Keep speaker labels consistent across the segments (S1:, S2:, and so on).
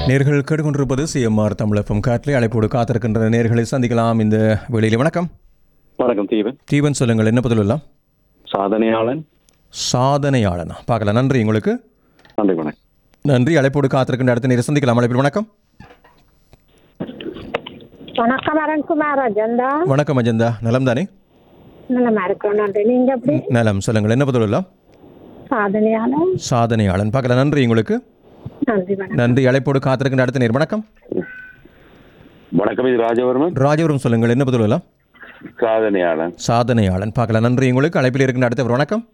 S1: நேர்கள் கேட்டுக்கொண்டிருப்பது சிஎம்ஆர் தமிழகம் காற்றிலே அழைப்போடு காத்திருக்கின்ற நேர்களை சந்திக்கலாம் இந்த வேளையில் வணக்கம்
S2: வணக்கம் தீபன்
S1: தீபன் சொல்லுங்கள் என்ன பதில் எல்லாம்
S2: சாதனையாளன்
S1: சாதனையாளனா பார்க்கலாம் நன்றி உங்களுக்கு
S2: நன்றி வணக்கம்
S1: நன்றி அழைப்போடு காத்திருக்கின்ற அடுத்த நேரம் சந்திக்கலாம் அழைப்பில் வணக்கம்
S3: வணக்கம் அருண்குமார் அஜந்தா
S1: வணக்கம் அஜந்தா நலம் தானே
S3: நல்லமா இருக்கிறோம் நன்றி நீங்க எப்படி
S1: நலம் சொல்லுங்கள் என்ன பதில் எல்லாம்
S3: சாதனையான
S1: சாதனையாளன் பார்க்கலாம் நன்றி உங்களுக்கு
S3: நன்றி வணக்கம்
S1: நன்றி அழைப்போடு காத்திருக்கின்ற அடுத்த நேரம் வணக்கம்
S2: வணக்கம் இது ராஜவர்மன்
S1: ராஜபுரம் சொல்லுங்கள் என்ன பதில் எல்லாம்
S2: சாதனையாளன்
S1: சாதனையாளன் பார்க்கலாம் நன்றி உங்களுக்கு அழைப்பில் இருக்கின்ற அடுத்த வணக்கம்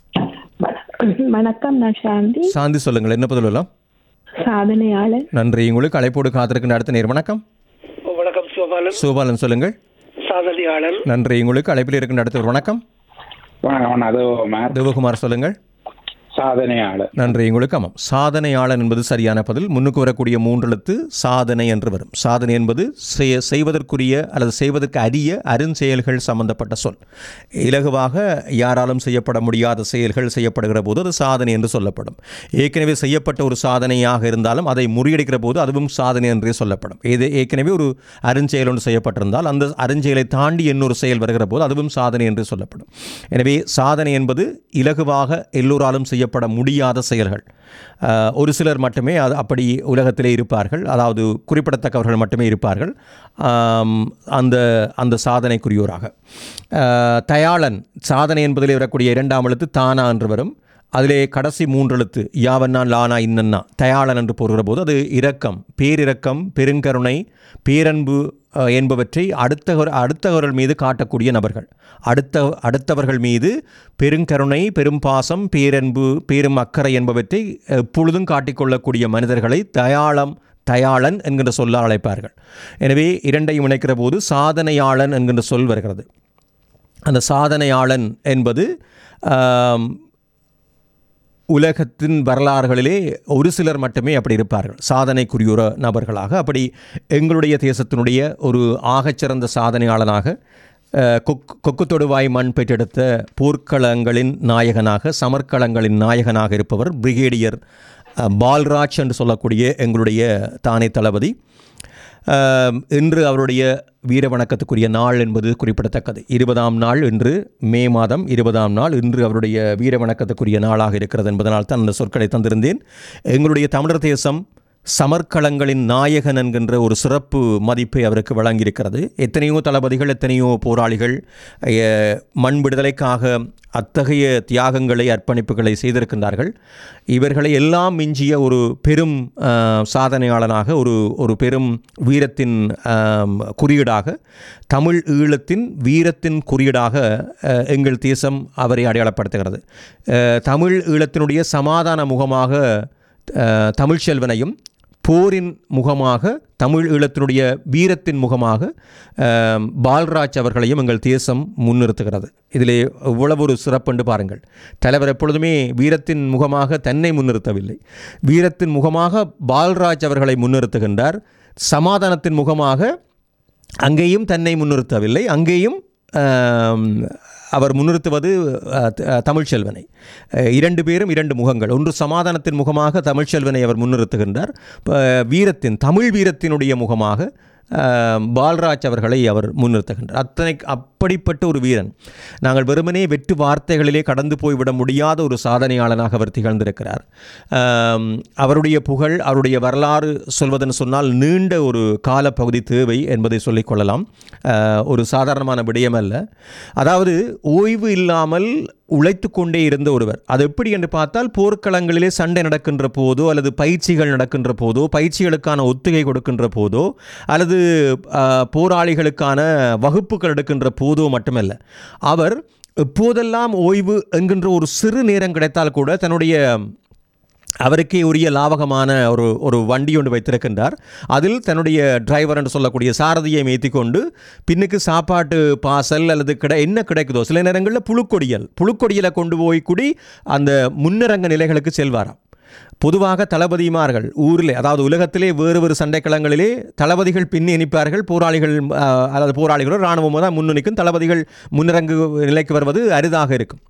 S4: வணக்கம் நான் சாந்தி
S1: சாந்தி சொல்லுங்கள் என்ன பதில் எல்லாம்
S4: சாதனையாளர்
S1: நன்றி உங்களுக்கு அழைப்போடு காத்திருக்கின்ற அடுத்த நேரம் வணக்கம்
S5: வணக்கம் சிவபாலன்
S1: சோபாலன் சொல்லுங்கள்
S5: சாதனையாளன்
S1: நன்றி உங்களுக்கு அழைப்பில் இருக்கின்ற அடுத்த வணக்கம்
S6: வணக்கம் அது மேர்
S1: தேவகுமார் சொல்லுங்கள்
S6: சாதனையாளர்
S1: நன்றி உங்களுக்கு ஆமாம் சாதனையாளன் என்பது சரியான பதில் முன்னுக்கு வரக்கூடிய மூன்றெழுத்து சாதனை என்று வரும் சாதனை என்பது செய- செய்வதற்குரிய அல்லது செய்வதற்கு அரிய அருஞ்செயல்கள் சம்பந்தப்பட்ட சொல் இலகுவாக யாராலும் செய்யப்பட முடியாத செயல்கள் செய்யப்படுகிற போது அது சாதனை என்று சொல்லப்படும் ஏற்கனவே செய்யப்பட்ட ஒரு சாதனையாக இருந்தாலும் அதை முறியடிக்கிற போது அதுவும் சாதனை என்றே சொல்லப்படும் இது ஏற்கனவே ஒரு அருஞ்செயல் ஒன்று செய்யப்பட்டிருந்தால் அந்த அருஞ்செயலை தாண்டி இன்னொரு செயல் வருகிற போது அதுவும் சாதனை என்று சொல்லப்படும் எனவே சாதனை என்பது இலகுவாக எல்லோராலும் செய்யப்பட முடியாத செயல்கள் அஹ், ஒரு சிலர் மட்டுமே அது அப்படி உலகத்திலே இருப்பார்கள் அதாவது குறிப்பிடத்தக்கவர்கள் மட்டுமே இருப்பார்கள் ஆம், அந்த அந்த சாதனைக்குரியோராக அஹ், தயாளன் சாதனை என்பதிலே வரக்கூடிய இரண்டாம் எழுத்து தானா என்று வரும் அதிலே கடைசி மூன்றெழுத்து யாவன்னா லானா இன்னன்னா தயாளன் என்று போகிற போது அது இரக்கம் பேரிரக்கம் பெருங்கருணை பேரன்பு அஹ், என்பவற்றை அடுத்தவர் அடுத்தவர்கள் மீது காட்டக்கூடிய நபர்கள் அடுத்த அடுத்தவர்கள் மீது பெருங்கருணை பெரும்பாசம் பேரன்பு பெரும் அக்கறை என்பவற்றை எப்பொழுதும் காட்டிக்கொள்ளக்கூடிய மனிதர்களை தயாளம் தயாளன் என்கின்ற சொல்லால் அழைப்பார்கள் எனவே இரண்டையும் இணைக்கிற போது சாதனையாளன் என்கின்ற சொல் வருகிறது அந்த சாதனையாளன் என்பது ஆம், உலகத்தின் வரலாறுகளிலே ஒரு சிலர் மட்டுமே அப்படி இருப்பார்கள் சாதனைக்குரியுற நபர்களாக அப்படி எங்களுடைய தேசத்தினுடைய ஒரு ஆகச்சிறந்த சாதனையாளனாக அஹ், கொக் கொக்கு தொடுவாய் மண் பெற்றெடுத்த போர்க்களங்களின் நாயகனாக சமர்க்களங்களின் நாயகனாக இருப்பவர் பிரிகேடியர் அஹ், பால்ராஜ் என்று சொல்லக்கூடிய எங்களுடைய தானே தளபதி ஆம், இன்று அவருடைய வீர வணக்கத்துக்குரிய நாள் என்பது குறிப்பிடத்தக்கது இருபதாம் நாள் இன்று மே மாதம் இருபதாம் நாள் இன்று அவருடைய வீர வணக்கத்துக்குரிய நாளாக இருக்கிறது என்பதனால் தான் அந்த சொற்களை தந்திருந்தேன் எங்களுடைய தமிழர் தேசம் சமர்க்களங்களின் நாயகன் என்கின்ற ஒரு சிறப்பு மதிப்பை அவருக்கு வழங்கியிருக்கிறது எத்தனையோ தளபதிகள் எத்தனையோ போராளிகள் அஹ், மண் விடுதலைக்காக அத்தகைய தியாகங்களை அர்ப்பணிப்புகளை செய்திருக்கின்றார்கள் இவர்களை எல்லாம் மிஞ்சிய ஒரு பெரும் அஹ், சாதனையாளனாக ஒரு ஒரு பெரும் வீரத்தின் ஆம், குறியீடாக தமிழ் ஈழத்தின் வீரத்தின் குறியீடாக அஹ், எங்கள் தேசம் அவரை அடையாளப்படுத்துகிறது அஹ், தமிழ் ஈழத்தினுடைய சமாதான முகமாக அஹ், தமிழ்ச்செல்வனையும் போரின் முகமாக தமிழ் ஈழத்தினுடைய வீரத்தின் முகமாக அஹ், பால்ராஜ் அவர்களையும் எங்கள் தேசம் முன்னிறுத்துகிறது இதிலே இவ்வளவு ஒரு சிறப்புண்டு பாருங்கள் தலைவர் எப்பொழுதுமே வீரத்தின் முகமாக தன்னை முன்னிறுத்தவில்லை வீரத்தின் முகமாக பால்ராஜ் அவர்களை முன்னிறுத்துகின்றார் சமாதானத்தின் முகமாக அங்கேயும் தன்னை முன்னிறுத்தவில்லை அங்கேயும் ஆம், அவர் முன்னிறுத்துவது அஹ், த- அஹ், தமிழ்ச்செல்வனை அஹ், இரண்டு பேரும் இரண்டு முகங்கள் ஒன்று சமாதானத்தின் முகமாக தமிழ்ச்செல்வனை அவர் முன்னிறுத்துகின்றார் ப- வீரத்தின் தமிழ் வீரத்தினுடைய முகமாக ஆம், பால்ராஜ் அவர்களை அவர் முன்னிறுத்துகின்றார் அத்தனை அப்படிப்பட்ட ஒரு வீரன் நாங்கள் வெறுமனே வெற்று வார்த்தைகளிலே கடந்து போய்விட முடியாத ஒரு சாதனையாளனாக அவர் திகழ்ந்திருக்கிறார் ஆம், அவருடைய புகழ் அவருடைய வரலாறு சொல்வதென்னு சொன்னால் நீண்ட ஒரு காலப்பகுதி தேவை என்பதை சொல்லிக்கொள்ளலாம் ஆஹ், ஒரு சாதாரணமான விடயம் அல்ல அதாவது ஓய்வு இல்லாமல் உழைத்து கொண்டே இருந்த ஒருவர் அது எப்படி என்று பார்த்தால் போர்க்களங்களிலே சண்டை நடக்கின்ற போதோ அல்லது பயிற்சிகள் நடக்கின்ற போதோ பயிற்சிகளுக்கான ஒத்திகை கொடுக்கின்ற போதோ அல்லது ஆஹ், போராளிகளுக்கான வகுப்புகள் எடுக்கின்ற போதோ மட்டுமல்ல அவர் எப்போதெல்லாம் ஓய்வு என்கின்ற ஒரு சிறு நேரம் கிடைத்தால் கூட தன்னுடைய அவருக்கே உரிய லாவகமான ஒரு ஒரு வண்டி ஒன்று வைத்திருக்கின்றார் அதில் தன்னுடைய டிரைவர் என்று சொல்லக்கூடிய சாரதியை மேய்த்தி கொண்டு பின்னுக்கு சாப்பாட்டு பாசல் அல்லது கிடை என்ன கிடைக்குதோ சில நேரங்களில் புழுக்கொடியல் புழுக்கொடியலை கொண்டு போய் கூடி அந்த முன்னரங்க நிலைகளுக்கு செல்வாராம் பொதுவாக தளபதிமார்கள் ஊரில் அதாவது உலகத்திலே வேறு வேறு சண்டைக்களங்களிலே தளபதிகள் பின்னி நிற்பார்கள் போராளிகள் ஆஹ், அல்லது போராளிகளோ இராணுவமோ தான் முன்னிற்கும் தளபதிகள் முன்னிறங்கு நிலைக்கு வருவது அரிதாக இருக்கும்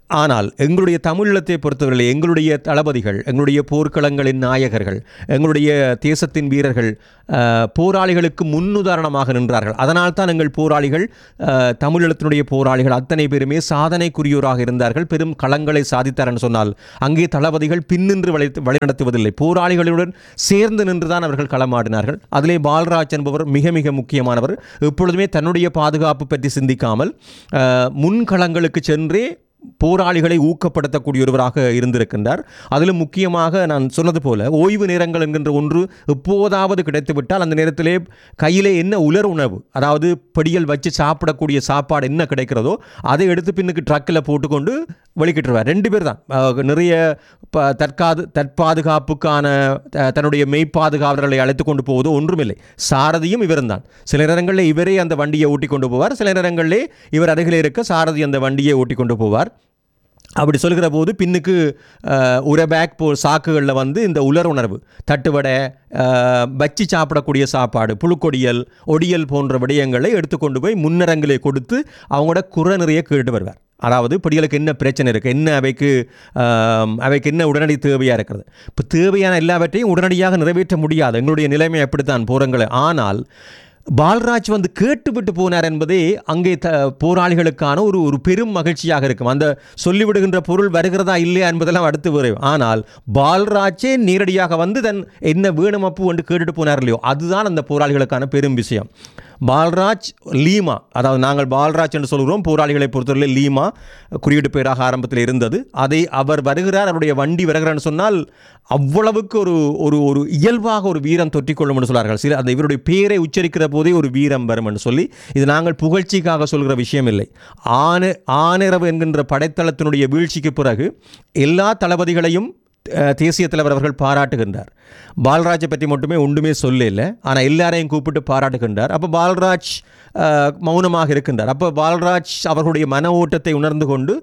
S1: ஆனால் எங்களுடைய தமிழீழத்தை பொறுத்தவரையில் எங்களுடைய தளபதிகள் எங்களுடைய போர்க்களங்களின் நாயகர்கள் எங்களுடைய தேசத்தின் வீரர்கள் அஹ், போராளிகளுக்கு முன்னுதாரணமாக நின்றார்கள் அதனால் தான் எங்கள் போராளிகள் அஹ், தமிழீழத்தினுடைய போராளிகள் அத்தனை பேருமே சாதனைக்குரியோராக இருந்தார்கள் பெரும் களங்களை சாதித்தார்னு சொன்னால் அங்கே தளபதிகள் பின்னின்று வழி வழிநடத்துவதில்லை போராளிகளுடன் சேர்ந்து நின்றுதான் அவர்கள் களமாடினார்கள் அதிலே பால்ராஜ் என்பவர் மிக மிக முக்கியமானவர் எப்பொழுதுமே தன்னுடைய பாதுகாப்பு பற்றி சிந்திக்காமல் அஹ், முன்களங்களுக்கு சென்றே போராளிகளை ஊக்கப்படுத்தக்கூடிய ஒருவராக இருந்திருக்கின்றார் அதிலும் முக்கியமாக நான் சொன்னது போல ஓய்வு நேரங்கள் என்கின்ற ஒன்று எப்போதாவது கிடைத்துவிட்டால் அந்த நேரத்திலே கையிலே என்ன உலர் உணவு அதாவது படியல் வச்சு சாப்பிடக்கூடிய சாப்பாடு என்ன கிடைக்கிறதோ அதை எடுத்து பின்னுக்கு ட்ரக்கில் போட்டுக்கொண்டு வெளிக்கிட்டுருவார் ரெண்டு பேர் தான் அஹ், நிறைய ப தற்காது தற்பாதுகாப்புக்கான த- தன்னுடைய மெய்ப்பாதுகாவலர்களை அழைத்து கொண்டு போவதோ ஒன்றுமில்லை சாரதியும் இவரும் தான் சில நேரங்களில் இவரே அந்த வண்டியை ஓட்டி கொண்டு போவார் சில நேரங்களிலே இவர் அருகிலே இருக்க சாரதி அந்த வண்டியை ஓட்டி கொண்டு போவார் அப்படி சொல்கிற போது பின்னுக்கு அஹ், உரை பேக் போ சாக்குகளில் வந்து இந்த உலர் உணர்வு தட்டுவடை அஹ், வச்சு சாப்பிடக்கூடிய சாப்பாடு புழுக்கொடியல் ஒடியல் போன்ற விடயங்களை எடுத்துக்கொண்டு போய் முன்னரங்கிலே கொடுத்து அவங்களோட குறை நிறைய கேட்டு வருவார் அதாவது படிகளுக்கு என்ன பிரச்சனை இருக்குது என்ன அவைக்கு ஆம், அவைக்கு என்ன உடனடி தேவையாக இருக்கிறது இப்போ தேவையான எல்லாவற்றையும் உடனடியாக நிறைவேற்ற முடியாது எங்களுடைய நிலைமை அப்படித்தான் போகிறங்களை ஆனால் பால்ராஜ் வந்து கேட்டுவிட்டு போனார் என்பதே அங்கே த போராளிகளுக்கான ஒரு ஒரு பெரும் மகிழ்ச்சியாக இருக்கும் அந்த சொல்லிவிடுகின்ற பொருள் வருகிறதா இல்லையா என்பதெல்லாம் அடுத்து வரும் ஆனால் பால்ராஜே நேரடியாக வந்து தன் என்ன வேணும் அப்பு என்று கேட்டுட்டு போனார் இல்லையோ அதுதான் அந்த போராளிகளுக்கான பெரும் விஷயம் பால்ராஜ் லீமா அதாவது நாங்கள் பால்ராஜ் என்று சொல்கிறோம் போராளிகளை பொறுத்தவரை லீமா குறியீடு பேராக ஆரம்பத்தில் இருந்தது அதை அவர் வருகிறார் அவருடைய வண்டி வருகிறான்னு சொன்னால் அவ்வளவுக்கு ஒரு ஒரு ஒரு இயல்பாக ஒரு வீரம் தொற்றிக்கொள்ளும் என்று சொல்வார்கள் சில அந்த இவருடைய பேரை உச்சரிக்கிற போதே ஒரு வீரம் வரும் என்று சொல்லி இது நாங்கள் புகழ்ச்சிக்காக சொல்கிற விஷயம் இல்லை ஆன ஆனிரவு என்கின்ற படைத்தளத்தினுடைய வீழ்ச்சிக்கு பிறகு எல்லா தளபதிகளையும் அஹ், தேசிய தலைவர் அவர்கள் பாராட்டுகின்றார் பால்ராஜை பற்றி மட்டுமே ஒன்றுமே சொல்லல ஆனால் எல்லாரையும் கூப்பிட்டு பாராட்டுகின்றார் அப்போ பால்ராஜ் அஹ், மௌனமாக இருக்கின்றார் அப்போ பால்ராஜ் அவர்களுடைய மன ஓட்டத்தை உணர்ந்து கொண்டு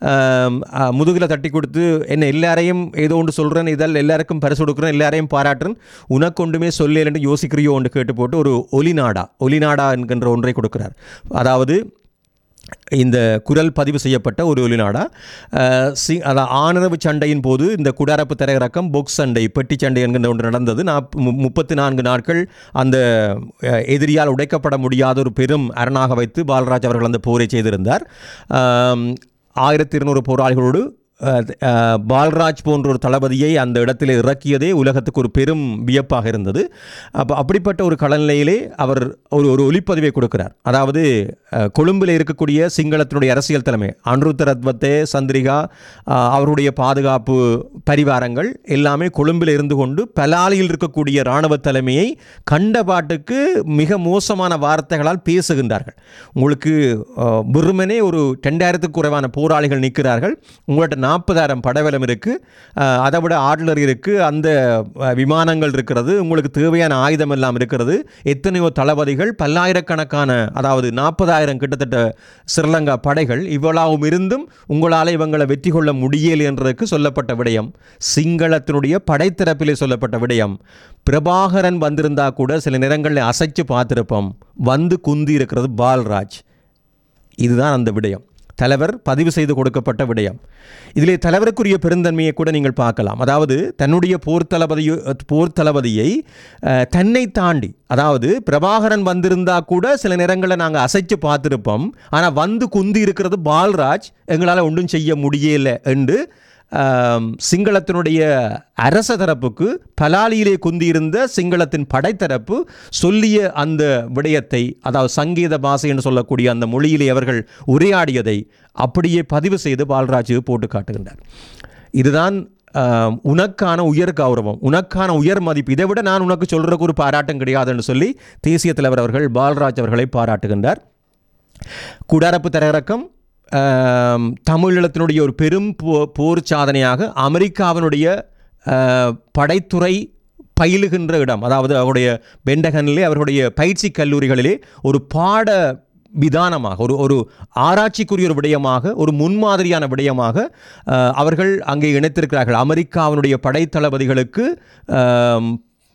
S1: முதுகில் தட்டி கொடுத்து என்ன எல்லாரையும் ஏதோ ஒன்று சொல்கிறேன் இதில் எல்லாருக்கும் பரிசு கொடுக்குறேன் எல்லாரையும் பாராட்டுறேன் உனக்கு ஒன்றுமே சொல்லல என்று யோசிக்கிறியோ ஒன்று கேட்டு போட்டு ஒரு ஒலிநாடா ஒலிநாடா என்கின்ற ஒன்றை கொடுக்கிறார் அதாவது இந்த குரல் பதிவு செய்யப்பட்ட ஒரு ஒலிநாடா அஹ், சி அதான் ஆணரவு சண்டையின் போது இந்த குடாரப்பு திரையிறக்கம் பொக்ஸ் சண்டை பெட்டி சண்டை என்கின்ற ஒன்று நடந்தது நாப் மு- முப்பத்தி நான்கு நாட்கள் அந்த அஹ், எதிரியால் உடைக்கப்பட முடியாத ஒரு பெரும் அரணாக வைத்து பாலராஜ் அவர்கள் அந்த போரை செய்திருந்தார் ஆம், ஆயிரத்தி இருநூறு போராளிகளோடு அஹ், அஹ், பால்ராஜ் போன்ற ஒரு தளபதியை அந்த இடத்தில் இறக்கியதே உலகத்துக்கு ஒரு பெரும் வியப்பாக இருந்தது அப்போ அப்படிப்பட்ட ஒரு களநிலையிலே அவர் ஒரு ஒரு ஒளிப்பதிவை கொடுக்கிறார் அதாவது அஹ், கொழும்பில் இருக்கக்கூடிய சிங்களத்தினுடைய அரசியல் தலைமை அனுருத்த ரத்வத்தே சந்திரிகா அஹ், அவருடைய பாதுகாப்பு பரிவாரங்கள் எல்லாமே கொழும்பில் இருந்து கொண்டு பலாலியில் இருக்கக்கூடிய இராணுவ தலைமையை கண்ட பாட்டுக்கு மிக மோசமான வார்த்தைகளால் பேசுகின்றார்கள் உங்களுக்கு அஹ், வெறுமனே ஒரு ரெண்டாயிரத்துக்கு குறைவான போராளிகள் நிற்கிறார்கள் உங்கள்கிட்ட நாற்பதாயிரம் படவலம் இருக்குது அதை விட ஆட்லர் இருக்குது அந்த அஹ், விமானங்கள் இருக்கிறது உங்களுக்கு தேவையான ஆயுதம் எல்லாம் இருக்கிறது எத்தனையோ தளபதிகள் பல்லாயிரக்கணக்கான அதாவது நாற்பதாயிரம் கிட்டத்தட்ட ஸ்ரீலங்கா படைகள் இவ்வளவும் இருந்தும் உங்களால் இவங்களை வெற்றி கொள்ள முடியல என்றதுக்கு சொல்லப்பட்ட விடயம் சிங்களத்தினுடைய படைத்தரப்பிலே சொல்லப்பட்ட விடயம் பிரபாகரன் வந்திருந்தா கூட சில நேரங்களில் அசைச்சு பார்த்திருப்போம் வந்து குந்தி இருக்கிறது பால்ராஜ் இதுதான் அந்த விடயம் தலைவர் பதிவு செய்து கொடுக்கப்பட்ட விடயம் இதிலே தலைவருக்குரிய பெருந்தன்மையை கூட நீங்கள் பார்க்கலாம் அதாவது தன்னுடைய போர் தளபதியோ போர் தளபதியை அஹ், தன்னை தாண்டி அதாவது பிரபாகரன் வந்திருந்தா கூட சில நேரங்களில் நாங்கள் அசைச்சு பார்த்துருப்போம் ஆனால் வந்து குந்தி இருக்கிறது பால்ராஜ் எங்களால் ஒன்றும் செய்ய முடியல என்று ஆம், சிங்களத்தினுடைய அரச தரப்புக்கு பலாலியிலே குந்தியிருந்த சிங்களத்தின் படைத்தரப்பு சொல்லிய அந்த விடயத்தை அதாவது சங்கீத பாஷை என்று சொல்லக்கூடிய அந்த மொழியிலே அவர்கள் உரையாடியதை அப்படியே பதிவு செய்து பால்ராஜு போட்டு காட்டுகின்றார் இதுதான் ஆம், உனக்கான உயர் கௌரவம் உனக்கான உயர் மதிப்பு இதை விட நான் உனக்கு சொல்கிறக்கு ஒரு பாராட்டம் கிடையாதுன்னு சொல்லி தேசிய தலைவர் அவர்கள் பால்ராஜ் அவர்களை பாராட்டுகின்றார் குடாரப்பு தரையிறக்கம் ஆம், தமிழீழத்தினுடைய ஒரு பெரும் போ போர் சாதனையாக அமெரிக்காவினுடைய ஆ, படைத்துறை பயிலுகின்ற இடம் அதாவது அவருடைய பெண்டகனிலே அவர்களுடைய பயிற்சி கல்லூரிகளிலே ஒரு பாட விதானமாக ஒரு ஒரு ஆராய்ச்சிக்குரிய ஒரு விடயமாக ஒரு முன்மாதிரியான விடயமாக ஆ, அவர்கள் அங்கே இணைத்திருக்கிறார்கள் அமெரிக்காவினுடைய படைத்தளபதிகளுக்கு ஆம்,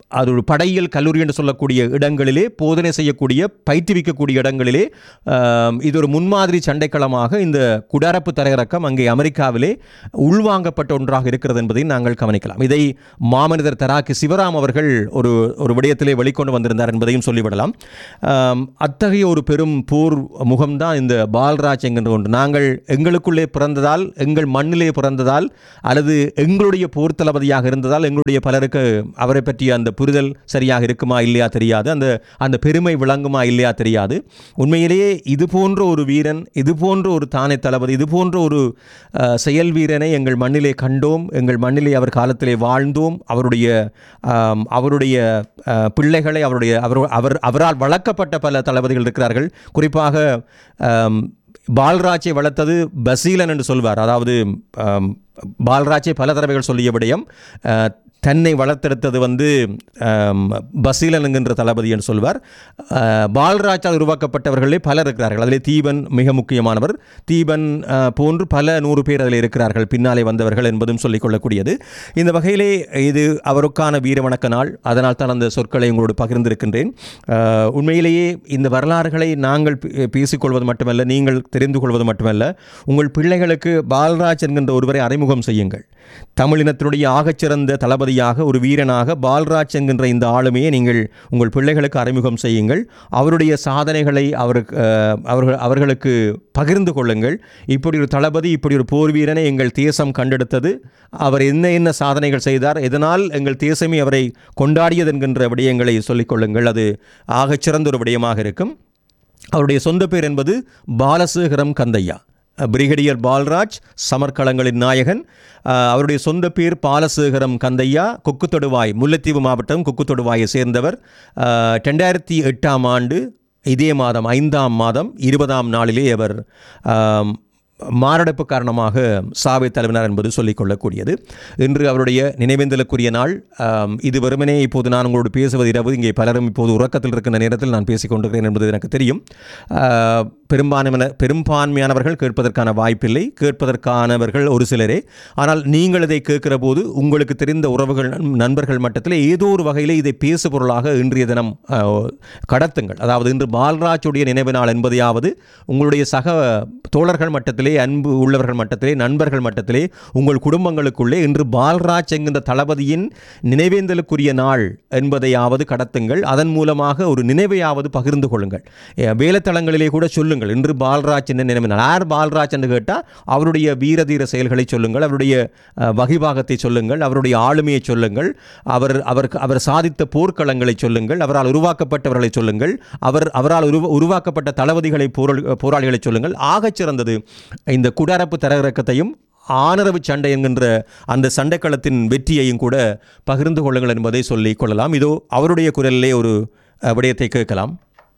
S1: அது ஒரு படையியல் கல்லூரி என்று சொல்லக்கூடிய இடங்களிலே போதனை செய்யக்கூடிய பயிற்றுவிக்கக்கூடிய இடங்களிலே ஆம், இது ஒரு முன்மாதிரி சண்டைக்களமாக இந்த குடாரப்பு தரையிறக்கம் அங்கே அமெரிக்காவிலே உள்வாங்கப்பட்ட ஒன்றாக இருக்கிறது என்பதை நாங்கள் கவனிக்கலாம் இதை மாமனிதர் தராக்கி சிவராம் அவர்கள் ஒரு ஒரு விடயத்திலே வெளிக்கொண்டு வந்திருந்தார் என்பதையும் சொல்லிவிடலாம் ஆம், அத்தகைய ஒரு பெரும் போர் முகம்தான் இந்த பால்ராஜ் என்கின்ற ஒன்று நாங்கள் எங்களுக்குள்ளே பிறந்ததால் எங்கள் மண்ணிலே பிறந்ததால் அல்லது எங்களுடைய போர் தளபதியாக இருந்ததால் எங்களுடைய பலருக்கு அவரை பற்றிய அந்த புரிதல் சரியாக இருக்குமா இல்லையா தெரியாது அந்த அந்த பெருமை விளங்குமா இல்லையா தெரியாது உண்மையிலேயே இது போன்ற ஒரு வீரன் இது போன்ற ஒரு தானே தளபதி இது போன்ற ஒரு அஹ், செயல் வீரனை எங்கள் மண்ணிலே கண்டோம் எங்கள் மண்ணிலே அவர் காலத்திலே வாழ்ந்தோம் அவருடைய ஆம், அவருடைய அஹ், பிள்ளைகளை அவருடைய அவர் அவர் அவரால் வளர்க்கப்பட்ட பல தளபதிகள் இருக்கிறார்கள் குறிப்பாக ஆம், பால்ராஜை வளர்த்தது பசீலன் என்று சொல்வார் அதாவது ஆம், பால்ராஜை பல தடவைகள் சொல்லிய விடயம் அஹ், தன்னை வளர்த்தெடுத்தது வந்து ஆம், பசீலன் என்கின்ற தளபதி என்று சொல்வார் அஹ், பால்ராஜால் உருவாக்கப்பட்டவர்களே பலர் இருக்கிறார்கள் அதிலே தீபன் மிக முக்கியமானவர் தீபன் அஹ், போன்று பல நூறு பேர் அதில் இருக்கிறார்கள் பின்னாலே வந்தவர்கள் என்பதும் சொல்லிக்கொள்ளக்கூடியது இந்த வகையிலே இது அவருக்கான வீரவணக்க நாள் அதனால் தான் அந்த சொற்களை உங்களோடு பகிர்ந்திருக்கின்றேன் அஹ், உண்மையிலேயே இந்த வரலாறுகளை நாங்கள் பே- பேசிக்கொள்வது மட்டுமல்ல நீங்கள் தெரிந்து கொள்வது மட்டுமல்ல உங்கள் பிள்ளைகளுக்கு பால்ராஜ் என்கின்ற ஒருவரை அறிமுகம் செய்யுங்கள் தமிழினத்தினுடைய ஆகச்சிறந்த தளபதியாக ஒரு வீரனாக பால்ராஜ் என்கின்ற இந்த ஆளுமையை நீங்கள் உங்கள் பிள்ளைகளுக்கு அறிமுகம் செய்யுங்கள் அவருடைய சாதனைகளை அவருக்கு அஹ், அவர்கள் அவர்களுக்கு பகிர்ந்து கொள்ளுங்கள் இப்படி ஒரு தளபதி இப்படி ஒரு போர் வீரனை எங்கள் தேசம் கண்டெடுத்தது அவர் என்ன என்ன சாதனைகள் செய்தார் இதனால் எங்கள் தேசமே அவரை கொண்டாடியது என்கின்ற விடயங்களை சொல்லிக் கொள்ளுங்கள் அது ஆகச்சிறந்த ஒரு விடயமாக இருக்கும் அவருடைய சொந்த பேர் என்பது பாலசேகரம் கந்தையா பிரிகேடியர் பால்ராஜ் சமர்க்களங்களின் நாயகன் அஹ், அவருடைய சொந்த பேர் பாலசேகரம் கந்தையா கொக்குத்தொடுவாய் முல்லைத்தீவு மாவட்டம் கொக்குத்தொடுவாயை சேர்ந்தவர் அஹ், ரெண்டாயிரத்தி எட்டாம் ஆண்டு இதே மாதம் ஐந்தாம் மாதம் இருபதாம் நாளிலே அவர் ஆம், மாரடைப்பு காரணமாக சாவை தலைவினார் என்பது சொல்லிக்கொள்ளக்கூடியது இன்று அவருடைய நினைவேந்தலுக்குரிய நாள் ஆம், இது வெறுமனே இப்போது நான் உங்களோடு பேசுவது இரவு இங்கே பலரும் இப்போது உறக்கத்தில் இருக்கின்ற நேரத்தில் நான் பேசிக் கொண்டிருக்கிறேன் என்பது எனக்கு தெரியும் ஆ, பெரும்பான்மையான பெரும்பான்மையானவர்கள் கேட்பதற்கான வாய்ப்பில்லை கேட்பதற்கானவர்கள் ஒரு சிலரே ஆனால் நீங்கள் இதை கேட்கிற போது உங்களுக்கு தெரிந்த உறவுகள் நண்- நண்பர்கள் மட்டத்தில் ஏதோ ஒரு வகையில் இதை பேசு பொருளாக இன்றைய தினம் ஆ, கடத்துங்கள் அதாவது இன்று பால்ராஜுடைய நினைவு நாள் என்பதையாவது உங்களுடைய சக தோழர்கள் மட்டத்திலே அன்பு உள்ளவர்கள் மட்டத்திலே நண்பர்கள் மட்டத்திலே உங்கள் குடும்பங்களுக்குள்ளே இன்று பால்ராஜ் என்கின்ற தளபதியின் நினைவேந்தலுக்குரிய நாள் என்பதையாவது கடத்துங்கள் அதன் மூலமாக ஒரு நினைவையாவது பகிர்ந்து கொள்ளுங்கள் எ, வேலைத்தளங்களிலே கூட சொல்லுங்கள் இன்று பால்ராஜ் என்ன நினைவு நாள் யார் பால்ராஜ் என்று கேட்டால் அவருடைய வீரதீர செயல்களை சொல்லுங்கள் அவருடைய அஹ், வகிபாகத்தை சொல்லுங்கள் அவருடைய ஆளுமையை சொல்லுங்கள் அவர் அவர் அவர் சாதித்த போர்க்களங்களை சொல்லுங்கள் அவரால் உருவாக்கப்பட்டவர்களை சொல்லுங்கள் அவர் அவரால் உருவ உருவாக்கப்பட்ட தளபதிகளை போராளி போராளிகளை சொல்லுங்கள் ஆகச் சிறந்தது இந்த குடாரப்பு தரவிறக்கத்தையும் ஆனரவு சண்டை என்கின்ற அந்த சண்டைக்களத்தின் வெற்றியையும் கூட பகிர்ந்து கொள்ளுங்கள் என்பதை சொல்லிக் கொள்ளலாம் இதோ அவருடைய குரலிலே ஒரு அஹ், விடயத்தை கேட்கலாம்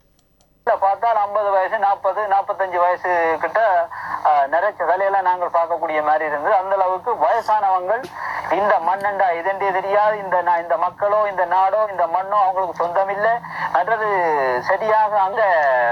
S7: இல்ல பார்த்தால் ஐம்பது வயசு நாற்பது நாற்பத்தஞ்சு வயசு கிட்ட அஹ், நிறைச்ச தலையெல்லாம் நாங்கள் பார்க்கக்கூடிய மாதிரி இருந்தது அந்த அளவுக்கு வயசானவங்கள் இந்த மண்ணண்டா இதென்றே தெரியாது இந்த நா- இந்த மக்களோ இந்த நாடோ இந்த மண்ணோ அவங்களுக்கு சொந்தம் இல்லை மற்றது சரியாக அங்க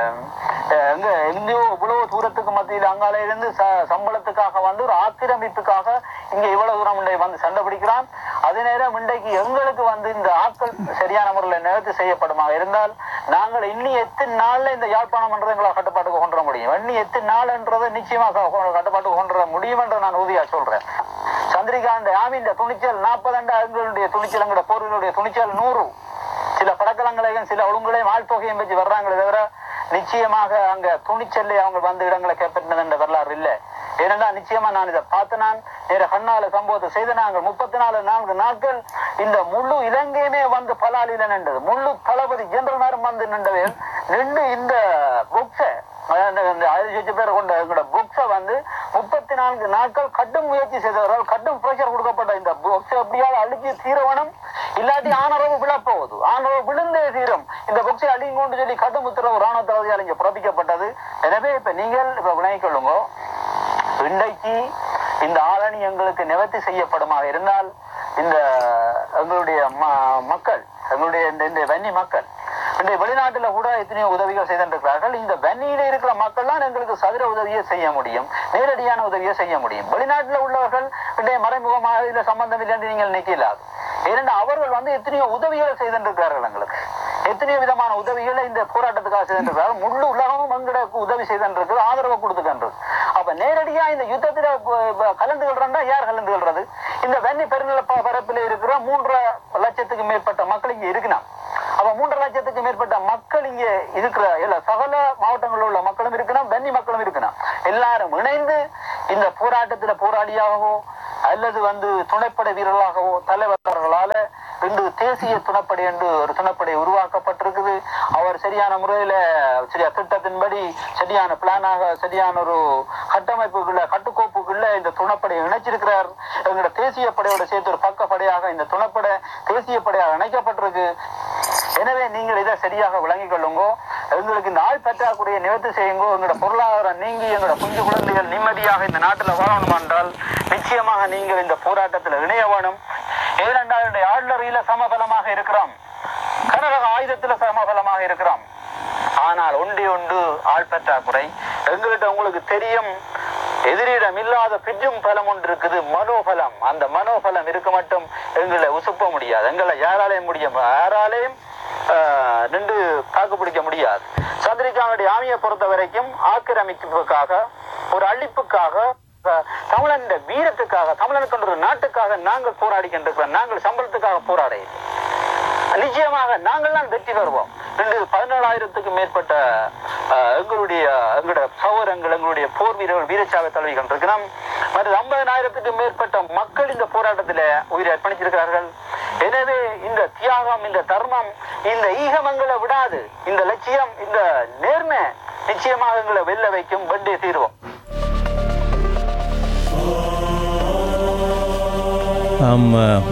S7: அஹ், அங்க எங்கேயோ இவ்வளவு தூரத்துக்கு மத்தியில் அங்கால இருந்து ச- சம்பளத்துக்காக வந்து ஒரு ஆக்கிரமிப்புக்காக இங்க இவ்வளவு தூரம் இன்றை வந்து சண்டை பிடிக்கிறான் அதே நேரம் இன்றைக்கு எங்களுக்கு வந்து இந்த ஆட்கள் சரியான முறையில் நிவர்த்தி செய்யப்படுமாக இருந்தால் நாங்கள் இன்னி எத்தனை நாள்ல இந்த யாழ்ப்பாணம் என்றதை எங்களை கட்டுப்பாட்டுக்கு கொண்டு வர முடியும் இன்னி எத்தனை நாள்ன்றதை நிச்சயமாக கொ- கட்டுப்பாட்டுக்கு கொண்டு வர முடியும் என்று நான் உறுதியா சொல்றேன் சந்திரிகாந்த் ஆமின் துணிச்சல் நாற்பதாண்டு எங்களுடைய துணிச்சல் எங்களுடைய போர்களுடைய துணிச்சல் நூறு சில படக்கலங்களையும் சில ஒழுங்குகளையும் ஆழ்த்தொகையும் வச்சு வர்றாங்களே தவிர நிச்சயமாக அங்க துணிச்சல்ல அவங்க வந்து இடங்களை கைப்பற்றினது என்ற வரலாறு இல்லை ஏனென்றா நிச்சயமா நான் இதை பார்த்து நான் நேர கண்ணால சம்பவத்தை செய்த நாங்கள் முப்பத்தி நாலு நான்கு நாட்கள் இந்த முழு இலங்கையுமே வந்து பலாலில நின்றது முழு தளபதி ஜெனரல் நேரம் வந்து நின்றது நின்று இந்த புக்ஸை இந்த ஆயிரத்தி லட்சம் பேர் கொண்ட எங்களோட புக்ஸை வந்து முப்பத்தி நான்கு நாட்கள் கடும் முயற்சி செய்தவர்கள் கடும் பிரஷர் கொடுக்கப்பட்ட இந்த புக்ஸை எப்படியாவது அழிச்சு தீரவனம் இல்லாட்டி ஆனரவு விழப்போகுது ஆனரவு விழுந்தே தீரும் இந்த புக்ஸை அழிங்கொண்டு சொல்லி கடும் உத்தரவு ராணுவ தளபதியால் இங்கே பிறப்பிக்கப்பட்டது எனவே இப்ப நீங்கள் இப்ப வினைக்கொள்ளுங்க இன்றைக்கு இந்த ஆளணி எங்களுக்கு நிவர்த்தி செய்யப்படுமாக இருந்தால் இந்த எங்களுடைய ம- மக்கள் எங்களுடைய இந்த இந்த வன்னி மக்கள் இன்றைய வெளிநாட்டுல கூட எத்தனையோ உதவிகள் செய்திருக்கிறார்கள் இந்த வன்னியில இருக்கிற மக்கள் தான் எங்களுக்கு சதுர உதவியை செய்ய முடியும் நேரடியான உதவியை செய்ய முடியும் வெளிநாட்டுல உள்ளவர்கள் இன்றைய மறைமுகமாக இதுல சம்பந்தம் இல்லை என்று நீங்கள் நிக்கலாது ஏனென்றால் அவர்கள் வந்து எத்தனையோ உதவிகளை செய்திருக்கிறார்கள் எங்களுக்கு எத்தனையோ விதமான உதவிகளை இந்த போராட்டத்துக்காக செய்திருக்கிறார்கள் முழு உலகமும் எங்களுக்கு உதவி செய்திருக்கு ஆதரவு கொடுத்துக்கின்றது அப்ப நேரடியா இந்த யுத்தத்துல ப- ப- கலந்து கொள்றா யார் கலந்து கொள்றது இந்த வெண்ணி பெருநில ப- பரப்பில் இருக்கிற மூன்றரை லட்சத்துக்கு மேற்பட்ட மக்கள் இங்க இருக்கணும் அப்ப மூன்றரை லட்சத்துக்கு மேற்பட்ட மக்கள் இங்க இருக்கிற இல்ல சகல மாவட்டங்களில் உள்ள மக்களும் இருக்கணும் வெண்ணி மக்களும் இருக்கணும் எல்லாரும் இணைந்து இந்த போராட்டத்துல போராளியாகவோ அல்லது வந்து துணைப்படை வீரர்களாகவோ தலைவர்களால இன்று தேசிய துணைப்படை என்று ஒரு துணைப்படை உருவாக்கப்பட்டிருக்குது அவர் சரியான முறையில சரியா திட்டத்தின்படி சரியான பிளானாக சரியான ஒரு கட்டமைப்புக்குள்ள கட்டுக்கோப்புக்குள்ள இந்த துணைப்படையை இணைச்சிருக்கிறார் எங்களோட தேசிய படையோட சேர்த்து ஒரு பக்க படையாக இந்த துணைப்படை தேசிய படையாக இணைக்கப்பட்டிருக்கு எனவே நீங்கள் இதை சரியாக விளங்கிக் கொள்ளுங்கோ எங்களுக்கு இந்த ஆள் பற்றாக்குறையை நிவர்த்தி செய்யுங்கோ எங்களோட பொருளாதாரம் நீங்கி எங்களோட குஞ்சு குழந்தைகள் நிம்மதியாக இந்த நாட்டில் வாழணும் என்றால் நிச்சயமாக நீங்கள் இந்த போராட்டத்தில் இணைய வேணும் ஏனென்றால் என்னுடைய ஆளுநரையில சமபலமாக இருக்கிறோம் கனரக ஆயுதத்துல சமபலமாக இருக்கிறோம் ஆனால் ஒன்றே ஒன்று ஆள் பற்றாக்குறை எங்கள்கிட்ட உங்களுக்கு தெரியும் எதிரிடம் இல்லாத பிஜும் பலம் ஒன்று இருக்குது மனோபலம் அந்த மனோபலம் இருக்க மட்டும் எங்களை உசுப்ப முடியாது எங்களை யாராலையும் முடியும் யாராலையும் ஆஹ், நின்று தாக்கு பிடிக்க முடியாது சந்திரிகாவுடைய ஆமியை பொறுத்த வரைக்கும் ஆக்கிரமிப்புக்காக ஒரு அழிப்புக்காக அஹ், தமிழன் வீரத்துக்காக தமிழனுக்கு ஒரு நாட்டுக்காக நாங்கள் போராடி கொண்டிருக்கிறோம் நாங்கள் சம்பளத்துக்காக போராட இல்லை. நிச்சயமாக நாங்கள் தான் வெற்றி பெறுவோம் ரெண்டு பதினேழாயிரத்துக்கும் மேற்பட்ட அஹ், எங்களுடைய எங்களுடைய சௌரங்கள் எங்களுடைய போர் வீரர்கள் வீரச்சாவை தலைவிகள் இருக்கிறோம் மற்றும் ஐம்பதனாயிரத்துக்கும் மேற்பட்ட மக்கள் இந்த போராட்டத்தில் உயிரை அர்ப்பணிச்சிருக்கிறார்கள் எனவே இந்த தியாகம் இந்த தர்மம் இந்த ஈகமங்களை விடாது இந்த லட்சியம் இந்த நேர்மை நிச்சயமாக எங்களை வெல்ல வைக்கும் வென்றே தீர்வோம்
S1: ஆம், அஹ்,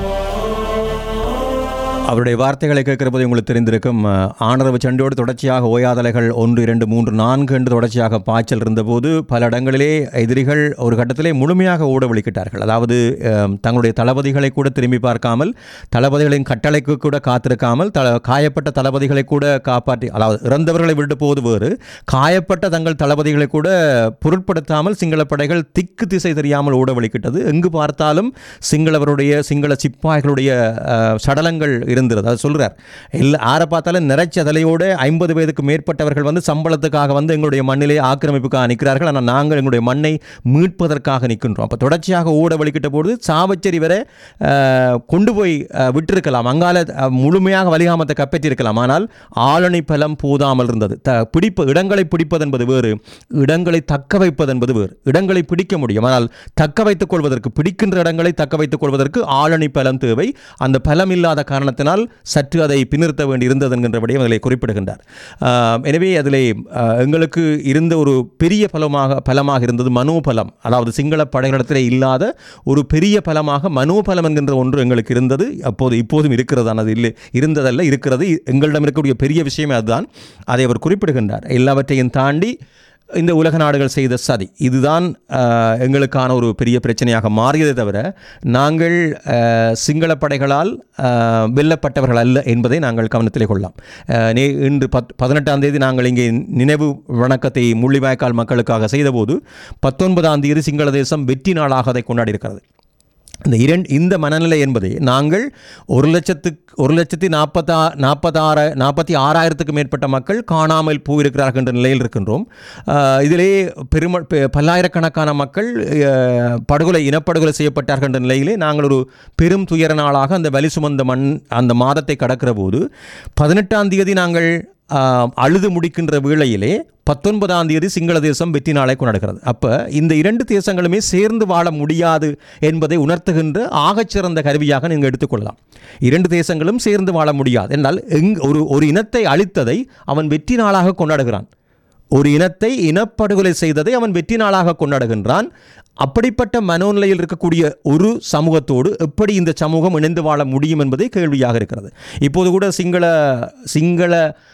S1: அவருடைய வார்த்தைகளை கேட்கிற போது உங்களுக்கு தெரிந்திருக்கும் அஹ், ஆணரவு சண்டையோடு தொடர்ச்சியாக ஓயாதலைகள் ஒன்று இரண்டு மூன்று நான்கு என்று தொடர்ச்சியாக பாய்ச்சல் இருந்தபோது பல இடங்களிலே எதிரிகள் ஒரு கட்டத்திலே முழுமையாக ஓட வழிக்கிட்டார்கள் அதாவது அஹ், தங்களுடைய தளபதிகளை கூட திரும்பி பார்க்காமல் தளபதிகளின் கட்டளைக்கு கூட காத்திருக்காமல் த காயப்பட்ட தளபதிகளை கூட காப்பாற்றி அதாவது இறந்தவர்களை விட்டு போவது வேறு காயப்பட்ட தங்கள் தளபதிகளை கூட பொருட்படுத்தாமல் சிங்கள படைகள் திக்கு திசை தெரியாமல் ஓட வழிக்கிட்டது எங்கு பார்த்தாலும் சிங்களவருடைய சிங்கள சிப்பாய்களுடைய அஹ், சடலங்கள் இருந்தது அது சொல்கிறார் எல்லா ஆரை பார்த்தாலும் நிறைச்ச தலையோடு ஐம்பது வயதுக்கு மேற்பட்டவர்கள் வந்து சம்பளத்துக்காக வந்து எங்களுடைய மண்ணிலே ஆக்கிரமிப்புக்காக நிற்கிறார்கள் ஆனால் நாங்கள் எங்களுடைய மண்ணை மீட்பதற்காக நிற்கின்றோம் அப்போ தொடர்ச்சியாக ஓட வழிக்கிட்ட பொழுது சாவச்சேரி வரை அஹ், கொண்டு போய் அஹ், விட்டிருக்கலாம் அங்கால அஹ், முழுமையாக வலிகாமத்தை கப்பற்றிருக்கலாம் ஆனால் ஆளணி பலம் போதாமல் இருந்தது த பிடிப்பு இடங்களை பிடிப்பது என்பது வேறு இடங்களை தக்க வைப்பது என்பது வேறு இடங்களை பிடிக்க முடியும் ஆனால் தக்க வைத்துக் கொள்வதற்கு பிடிக்கின்ற இடங்களை தக்க வைத்துக் கொள்வதற்கு ஆளணி பலம் தேவை அந்த பலம் இல்லாத காரணத்தினால் சற்று அதை பின்னிறுத்த வேண்டி இருந்தது என்கின்றபடியும் அதில் குறிப்பிடுகின்றார் ஆஹ், எனவே அதிலே ஆஹ், எங்களுக்கு இருந்த ஒரு பெரிய பலமாக பலமாக இருந்தது மனோபலம் அதாவது சிங்கள படைகளிடத்திலே இல்லாத ஒரு பெரிய பலமாக மனோபலம் என்கின்ற ஒன்று எங்களுக்கு இருந்தது அப்போது இப்போதும் இருக்கிறது ஆனால் அது இல்லை இருந்ததல்ல இருக்கிறது எங்களிடம் இருக்கக்கூடிய பெரிய விஷயமே அதுதான் அதை அவர் குறிப்பிடுகின்றார் எல்லாவற்றையும் தாண்டி இந்த உலக நாடுகள் செய்த சதி இதுதான் ஆஹ், எங்களுக்கான ஒரு பெரிய பிரச்சனையாக மாறியதை தவிர நாங்கள் ஆஹ், சிங்கள படைகளால் ஆஹ், வெல்லப்பட்டவர்கள் அல்ல என்பதை நாங்கள் கவனத்திலே கொள்ளலாம் ஆஹ், நே இன்று பத் பதினெட்டாம் தேதி நாங்கள் இங்கே நினைவு வணக்கத்தை முள்ளிவாய்க்கால் மக்களுக்காக செய்தபோது பத்தொன்பதாம் தேதி சிங்கள தேசம் வெற்றி நாளாக அதை கொண்டாடி இருக்கிறது இந்த இரண்டு இந்த மனநிலை என்பதை நாங்கள் ஒரு லட்சத்துக்கு ஒரு லட்சத்தி நாற்பத்தா நாற்பத்தாறு நாற்பத்தி ஆறாயிரத்துக்கு மேற்பட்ட மக்கள் காணாமல் போயிருக்கிறார்கள் என்ற நிலையில் இருக்கின்றோம் ஆஹ் இதிலே பெரும பெ- பல்லாயிரக்கணக்கான மக்கள் ஆஹ், படுகொலை இனப்படுகொலை செய்யப்பட்டார்கள் என்ற நிலையிலே நாங்கள் ஒரு பெரும் துயர நாளாக அந்த வலி சுமந்த மண் அந்த மாதத்தை கடக்கிற போது பதினெட்டாம் தேதி நாங்கள் ஆஹ், அழுது முடிக்கின்ற வேளையிலே பத்தொன்பதாம் தேதி சிங்கள தேசம் வெற்றி நாளை கொண்டாடுகிறது அப்போ இந்த இரண்டு தேசங்களுமே சேர்ந்து வாழ முடியாது என்பதை உணர்த்துகின்ற ஆகச்சிறந்த கருவியாக நீங்கள் எடுத்துக்கொள்ளலாம் இரண்டு தேசங்களும் சேர்ந்து வாழ முடியாது என்றால் எங் ஒரு ஒரு இனத்தை அழித்ததை அவன் வெற்றி நாளாக கொண்டாடுகிறான் ஒரு இனத்தை இனப்படுகொலை செய்ததை அவன் வெற்றி நாளாக கொண்டாடுகின்றான் அப்படிப்பட்ட மனோநிலையில் இருக்கக்கூடிய ஒரு சமூகத்தோடு எப்படி இந்த சமூகம் இணைந்து வாழ முடியும் என்பதே கேள்வியாக இருக்கிறது இப்போது கூட சிங்கள சிங்கள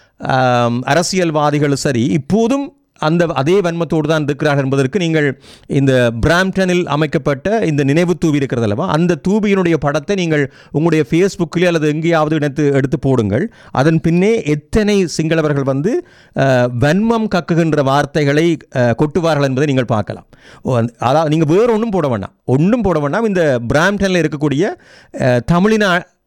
S1: ஆம், அரசியல்வாதிகள் சரி இப்போதும் அந்த அதே வன்மத்தோடு தான் இருக்கிறார்கள் என்பதற்கு நீங்கள் இந்த பிராம்டனில் அமைக்கப்பட்ட இந்த நினைவு தூவி இருக்கிறது அல்லவா அந்த தூபியினுடைய படத்தை நீங்கள் உங்களுடைய ஃபேஸ்புக்கிலே அல்லது எங்கேயாவது எடுத்து எடுத்து போடுங்கள் அதன் பின்னே எத்தனை சிங்களவர்கள் வந்து அஹ், வன்மம் கக்குகின்ற வார்த்தைகளை அஹ், கொட்டுவார்கள் என்பதை நீங்கள் பார்க்கலாம் ஓ, அந்த- அதாவது நீங்கள் வேறு ஒன்றும் போட வேண்டாம் ஒன்றும் போட வேண்டாம் இந்த பிராம்டனில் இருக்கக்கூடிய அஹ், தமிழின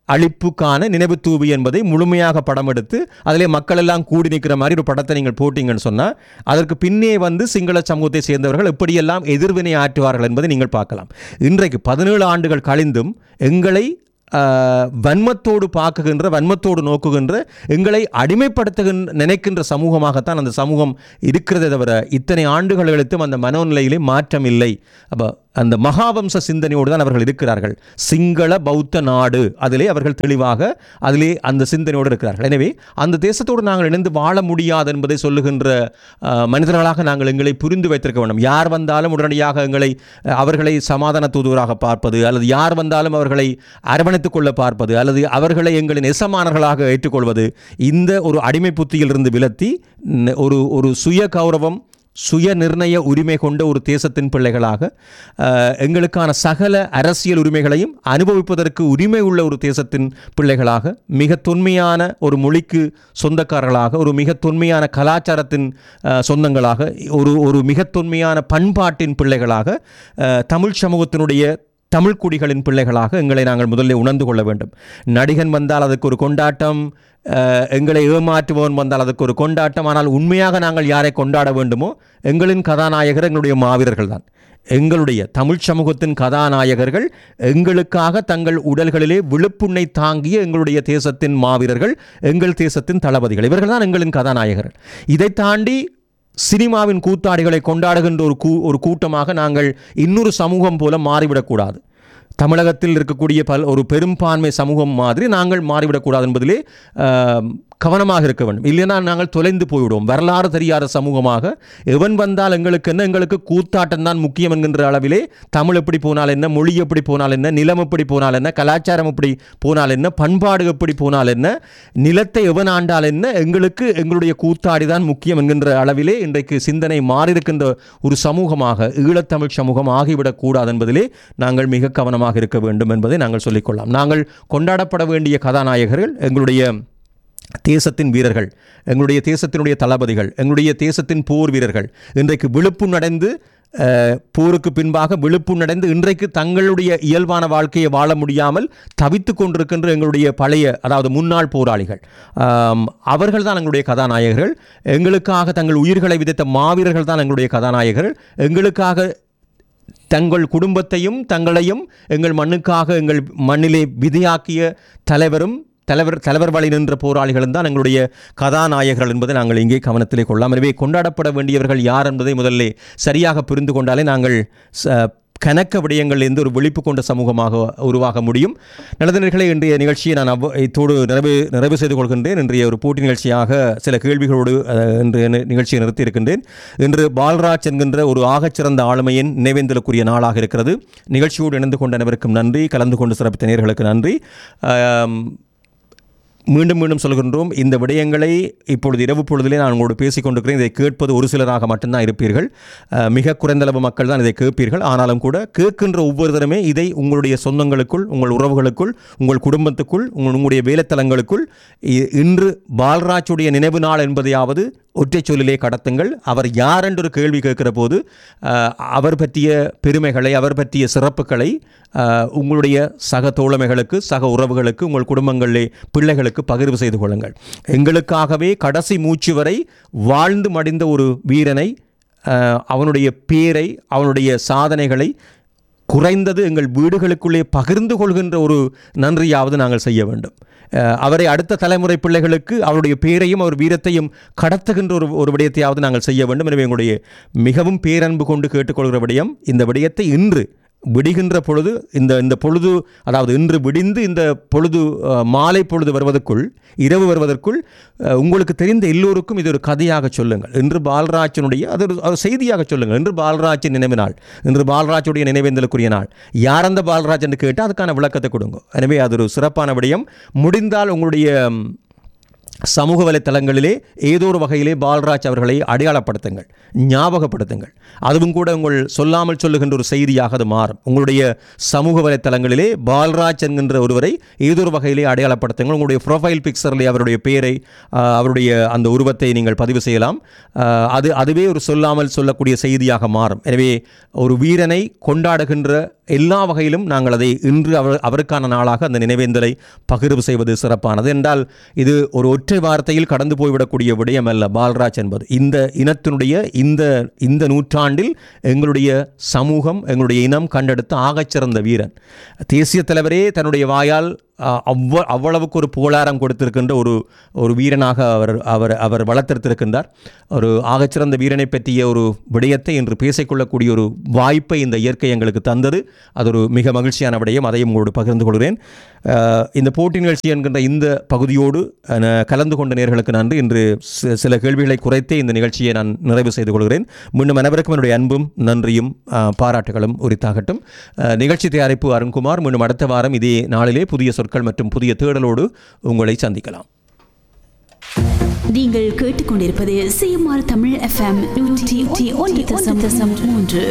S1: அழிப்புக்கான நினைவு தூவி என்பதை முழுமையாக படம் எடுத்து அதிலே மக்கள் எல்லாம் கூடி நிற்கிற மாதிரி ஒரு படத்தை நீங்கள் போட்டீங்கன்னு சொன்னால் அதற்கு பின்னே வந்து சிங்கள சமூகத்தை சேர்ந்தவர்கள் எப்படியெல்லாம் எதிர்வினை ஆற்றுவார்கள் என்பதை நீங்கள் பார்க்கலாம் இன்றைக்கு பதினேழு ஆண்டுகள் கழிந்தும் எங்களை ஆஹ், வன்மத்தோடு பார்க்குகின்ற வன்மத்தோடு நோக்குகின்ற எங்களை அடிமைப்படுத்துகின்ற நினைக்கின்ற சமூகமாகத்தான் அந்த சமூகம் இருக்கிறதே தவிர இத்தனை ஆண்டுகள் கழித்தும் அந்த மனோநிலையிலே மாற்றம் இல்லை அப்போ அந்த மகாவம்ச சிந்தனையோடு தான் அவர்கள் இருக்கிறார்கள் சிங்கள பௌத்த நாடு அதிலே அவர்கள் தெளிவாக அதிலே அந்த சிந்தனையோடு இருக்கிறார்கள் எனவே அந்த தேசத்தோடு நாங்கள் இணைந்து வாழ முடியாது என்பதை சொல்லுகின்ற ஆஹ், மனிதர்களாக நாங்கள் எங்களை புரிந்து வைத்திருக்க வேண்டும் யார் வந்தாலும் உடனடியாக எங்களை அஹ், அவர்களை சமாதான தூதுவராக பார்ப்பது அல்லது யார் வந்தாலும் அவர்களை அரவணைத்துக் கொள்ள பார்ப்பது அல்லது அவர்களை எங்களின் எசமானர்களாக ஏற்றுக்கொள்வது இந்த ஒரு அடிமை புத்தியிலிருந்து விலத்தி ம், ஒரு ஒரு சுய கௌரவம் சுய நிர்ணய உரிமை கொண்ட ஒரு தேசத்தின் பிள்ளைகளாக அஹ், எங்களுக்கான சகல அரசியல் உரிமைகளையும் அனுபவிப்பதற்கு உரிமை உள்ள ஒரு தேசத்தின் பிள்ளைகளாக மிக தொன்மையான ஒரு மொழிக்கு சொந்தக்காரர்களாக ஒரு மிக தொன்மையான கலாச்சாரத்தின் அஹ், சொந்தங்களாக ஒரு ஒரு மிக தொன்மையான பண்பாட்டின் பிள்ளைகளாக அஹ், தமிழ் சமூகத்தினுடைய தமிழ் குடிகளின் பிள்ளைகளாக எங்களை நாங்கள் முதலில் உணர்ந்து கொள்ள வேண்டும் நடிகன் வந்தால் அதுக்கு ஒரு கொண்டாட்டம் அஹ், எங்களை ஏமாற்றுபவன் வந்தால் அதுக்கு ஒரு கொண்டாட்டம் ஆனால் உண்மையாக நாங்கள் யாரை கொண்டாட வேண்டுமோ எங்களின் கதாநாயகர் எங்களுடைய மாவீரர்கள் தான் எங்களுடைய தமிழ் சமூகத்தின் கதாநாயகர்கள் எங்களுக்காக தங்கள் உடல்களிலே விழுப்புண்ணை தாங்கிய எங்களுடைய தேசத்தின் மாவீரர்கள் எங்கள் தேசத்தின் தளபதிகள் இவர்கள் தான் எங்களின் கதாநாயகர்கள் இதை தாண்டி சினிமாவின் கூத்தாடிகளை கொண்டாடுகின்ற ஒரு கூ ஒரு கூட்டமாக நாங்கள் இன்னொரு சமூகம் போல மாறிவிடக்கூடாது தமிழகத்தில் இருக்கக்கூடிய பல் ஒரு பெரும்பான்மை சமூகம் மாதிரி நாங்கள் மாறிவிடக்கூடாது என்பதிலே ஆம், கவனமாக இருக்க வேண்டும் இல்லைனா நாங்கள் தொலைந்து போய்விடுவோம் வரலாறு தெரியாத சமூகமாக எவன் வந்தால் எங்களுக்கு என்ன எங்களுக்கு கூத்தாட்டம் தான் முக்கியம் என்கின்ற அளவிலே தமிழ் எப்படி போனால் என்ன மொழி எப்படி போனால் என்ன நிலம் எப்படி போனால் என்ன கலாச்சாரம் எப்படி போனால் என்ன பண்பாடு எப்படி போனால் என்ன நிலத்தை எவன் ஆண்டால் என்ன எங்களுக்கு எங்களுடைய கூத்தாடி தான் முக்கியம் என்கின்ற அளவிலே இன்றைக்கு சிந்தனை மாறியிருக்கின்ற ஒரு சமூகமாக ஈழத்தமிழ் சமூகம் ஆகிவிடக் கூடாது என்பதிலே நாங்கள் மிக கவனமாக இருக்க வேண்டும் என்பதை நாங்கள் சொல்லிக்கொள்ளலாம் நாங்கள் கொண்டாடப்பட வேண்டிய கதாநாயகர்கள் எங்களுடைய தேசத்தின் வீரர்கள் எங்களுடைய தேசத்தினுடைய தளபதிகள் எங்களுடைய தேசத்தின் போர் வீரர்கள் இன்றைக்கு விழுப்புணடைந்து அஹ், போருக்கு பின்பாக விழுப்புணடைந்து இன்றைக்கு தங்களுடைய இயல்பான வாழ்க்கையை வாழ முடியாமல் தவித்து கொண்டிருக்கின்ற எங்களுடைய பழைய அதாவது முன்னாள் போராளிகள் ஆம், அவர்கள் தான் எங்களுடைய கதாநாயகர்கள் எங்களுக்காக தங்கள் உயிர்களை விதைத்த மாவீரர்கள் தான் எங்களுடைய கதாநாயகர்கள் எங்களுக்காக தங்கள் குடும்பத்தையும் தங்களையும் எங்கள் மண்ணுக்காக எங்கள் மண்ணிலே விதியாக்கிய தலைவரும் தலைவர் தலைவர் வழி நின்ற போராளிகளும் தான் எங்களுடைய கதாநாயகர்கள் என்பதை நாங்கள் இங்கே கவனத்திலே கொள்ளலாம் எனவே கொண்டாடப்பட வேண்டியவர்கள் யார் என்பதை முதல்ல சரியாக புரிந்து கொண்டாலே நாங்கள் ச- கணக்க விடயங்களிலிருந்து ஒரு விழிப்பு கொண்ட சமூகமாக உருவாக முடியும் நல்லதினர்களே இன்றைய நிகழ்ச்சியை நான் அவ்வ இத்தோடு நிறைவு நிறைவு செய்து கொள்கின்றேன் இன்றைய ஒரு போட்டி நிகழ்ச்சியாக சில கேள்விகளோடு அஹ், இன்றைய நி- நிகழ்ச்சியை நிறுத்தி இருக்கின்றேன் இன்று பால்ராஜ் என்கின்ற ஒரு ஆகச்சிறந்த ஆளுமையின் நினைவேந்தலுக்குரிய நாளாக இருக்கிறது நிகழ்ச்சியோடு இணைந்து கொண்ட அனைவருக்கும் நன்றி கலந்து கொண்டு சிறப்பித்த நேர்களுக்கு நன்றி ஆம், மீண்டும் மீண்டும் சொல்கின்றோம் இந்த விடயங்களை இப்பொழுது இரவு பொழுதிலே நான் உங்களோடு பேசிக் கொண்டிருக்கிறேன் இதை கேட்பது ஒரு சிலராக மட்டும்தான் இருப்பீர்கள் அஹ், மிக குறைந்தளவு மக்கள் தான் இதை கேட்பீர்கள் ஆனாலும் கூட கேட்கின்ற ஒவ்வொருத்தருமே இதை உங்களுடைய சொந்தங்களுக்குள் உங்கள் உறவுகளுக்குள் உங்கள் குடும்பத்துக்குள் உங்கள் உங்களுடைய வேலைத்தலங்களுக்குள் இ- இன்று பால்ராஜுடைய நினைவு நாள் என்பதையாவது ஒற்றை சொல்லிலே கடத்துங்கள் அவர் யார் என்று ஒரு கேள்வி கேட்கிற போது அஹ், அவர் பற்றிய பெருமைகளை அவர் பற்றிய சிறப்புகளை அஹ், உங்களுடைய சக தோழமைகளுக்கு சக உறவுகளுக்கு உங்கள் குடும்பங்களிலே பிள்ளைகளுக்கு பகிர்வு செய்து கொள்ளுங்கள் எங்களுக்காகவே கடைசி மூச்சு வரை வாழ்ந்து மடிந்த ஒரு வீரனை அஹ், அவனுடைய பேரை அவனுடைய சாதனைகளை குறைந்தது எங்கள் வீடுகளுக்குள்ளே பகிர்ந்து கொள்கின்ற ஒரு நன்றியாவது நாங்கள் செய்ய வேண்டும் அஹ், அவரை அடுத்த தலைமுறை பிள்ளைகளுக்கு அவருடைய பேரையும் அவர் வீரத்தையும் கடத்துகின்ற ஒரு ஒரு விடயத்தையாவது நாங்கள் செய்ய வேண்டும் எனவே எங்களுடைய மிகவும் பேரன்பு கொண்டு கேட்டுக்கொள்கிற விடயம் இந்த விடயத்தை இன்று விடுகின்ற பொழுது இந்த இந்த பொழுது அதாவது இன்று விடிந்து இந்த பொழுது அஹ், மாலை பொழுது வருவதற்குள் இரவு வருவதற்குள் அஹ், உங்களுக்கு தெரிந்த எல்லோருக்கும் இது ஒரு கதையாக சொல்லுங்கள் இன்று பால்ராஜனுடைய அது ஒரு ஒரு செய்தியாக சொல்லுங்கள் இன்று பால்ராஜின் நினைவு நாள் இன்று பால்ராஜுடைய நினைவேந்தலுக்குரிய நாள் யார் அந்த பால்ராஜ் என்று கேட்டால் அதுக்கான விளக்கத்தை கொடுங்க எனவே அது ஒரு சிறப்பான விடயம் முடிந்தால் உங்களுடைய ம், சமூக வலைத்தளங்களிலே ஏதோ ஒரு வகையிலே பால்ராஜ் அவர்களை அடையாளப்படுத்துங்கள் ஞாபகப்படுத்துங்கள் அதுவும் கூட உங்கள் சொல்லாமல் சொல்லுகின்ற ஒரு செய்தியாக அது மாறும் உங்களுடைய சமூக வலைத்தளங்களிலே பால்ராஜ் என்கின்ற ஒருவரை ஏதோ ஒரு வகையிலே அடையாளப்படுத்துங்கள் உங்களுடைய ப்ரொஃபைல் பிக்சரிலே அவருடைய பெயரை ஆஹ், அவருடைய அந்த உருவத்தை நீங்கள் பதிவு செய்யலாம் ஆஹ், அது அதுவே ஒரு சொல்லாமல் சொல்லக்கூடிய செய்தியாக மாறும் எனவே ஒரு வீரனை கொண்டாடுகின்ற எல்லா வகையிலும் நாங்கள் அதை இன்று அவர் அவருக்கான நாளாக அந்த நினைவேந்தலை பகிர்வு செய்வது சிறப்பானது என்றால் இது ஒரு ஒற்றை வார்த்தையில் கடந்து போய்விடக்கூடிய விடயம் அல்ல பால்ராஜ் என்பது இந்த இனத்தினுடைய இந்த இந்த நூற்றாண்டில் எங்களுடைய சமூகம் எங்களுடைய இனம் கண்டெடுத்த ஆகச்சிறந்த வீரன் தேசிய தலைவரே தன்னுடைய வாயால் அஹ், அவ்வ அவ்வளவுக்கு ஒரு புகழாரம் கொடுத்திருக்கின்ற ஒரு ஒரு வீரனாக அவர் அவர் அவர் வளர்த்தெடுத்திருக்கின்றார் ஒரு ஆகச்சிறந்த வீரனை பற்றிய ஒரு விடயத்தை இன்று பேசிக்கொள்ளக்கூடிய ஒரு வாய்ப்பை இந்த இயற்கை எங்களுக்கு தந்தது அது ஒரு மிக மகிழ்ச்சியான விடயம் அதையும் உங்களோடு பகிர்ந்து கொள்கிறேன் அஹ், இந்த போட்டி நிகழ்ச்சி என்கின்ற இந்த பகுதியோடு அஹ், ந- கலந்து கொண்ட நேர்களுக்கு நன்றி இன்று சி- சில கேள்விகளை குறைத்தே இந்த நிகழ்ச்சியை நான் நிறைவு செய்து கொள்கிறேன் மீண்டும் அனைவருக்கும் என்னுடைய அன்பும் நன்றியும் அஹ், பாராட்டுகளும் உரித்தாகட்டும் அஹ், நிகழ்ச்சி தயாரிப்பு அருண்குமார் மீண்டும் அடுத்த வாரம் இதே நாளிலே புதிய சொற்கள் மற்றும் புதிய தேடலோடு உங்களை சந்திக்கலாம்
S8: நீங்கள் கேட்டுக்கொண்டிருப்பது சிஎம்ஆர் தமிழ் எஃப்எம் நூற்றி ஒன்று தசம் மூன்று